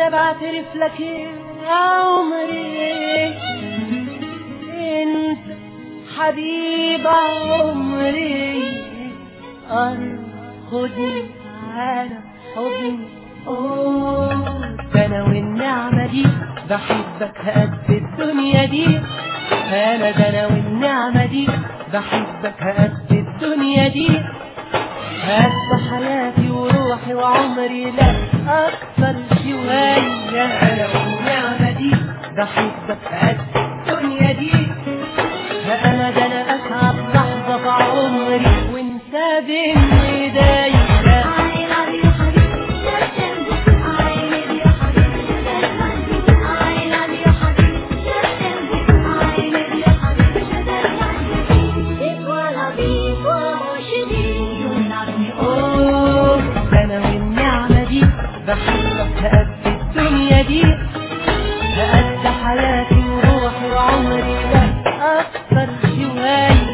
انا بعترف لك يا عمري انت حبيب عمري قرب خدني على حضني اوه ده انا والنعمة دي بحبك قد الدنيا دي انا ده انا والنعمة دي بحبك قد الدنيا دي هات حياتي وروحي وعمري لا اكثر شوية انا والنعمة دي بحبك قد الدنيا دي انا ده انا اسعد لحظة في عمري وانت بين ايديا أوه، ده انا والنعمة دي بحبك قد الدنيا دي قد حياتي وروحي وعمري لا اكثر شوية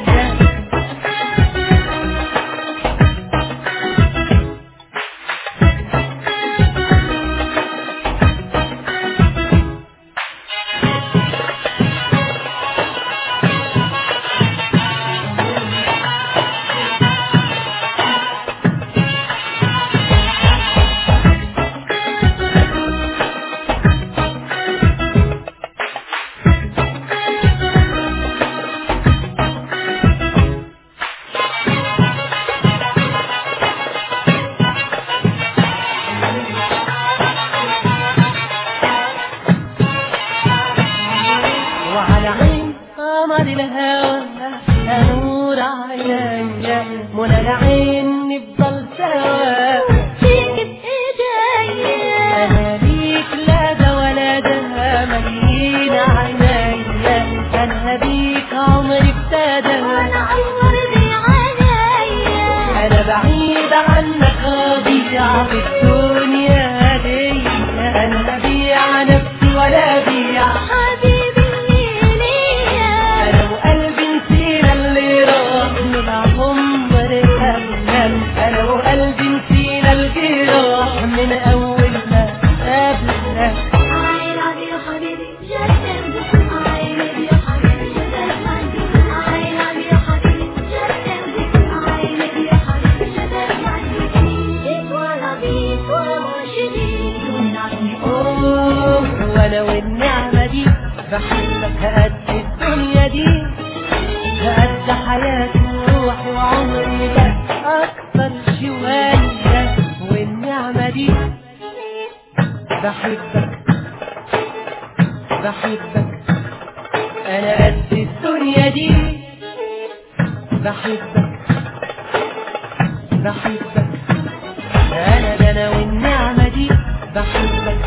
وعلى عين قمر الهوى نور عينيا منى العين نفضل سوا انا ليك لا ده ولا ده مليين عينيا انا بيك عمري ابتدى انا بعيد عنك ضيع في الدنيا دي انا لا بيع نفسي ولا بيع انا وقلبي نسينا اللي راح من عمر الأيام انا وقلبي نسينا الجراح من اول ما قابلنا اوه وانا والنعمة دي بحبك قد الدنيا دي قد حياتي وروحي وعمري لا اكثر شوية والنعمة دي بحبك بحبك انا قد الدنيا دي بحبك بحبك انا ده انا والنعمة دي بحبك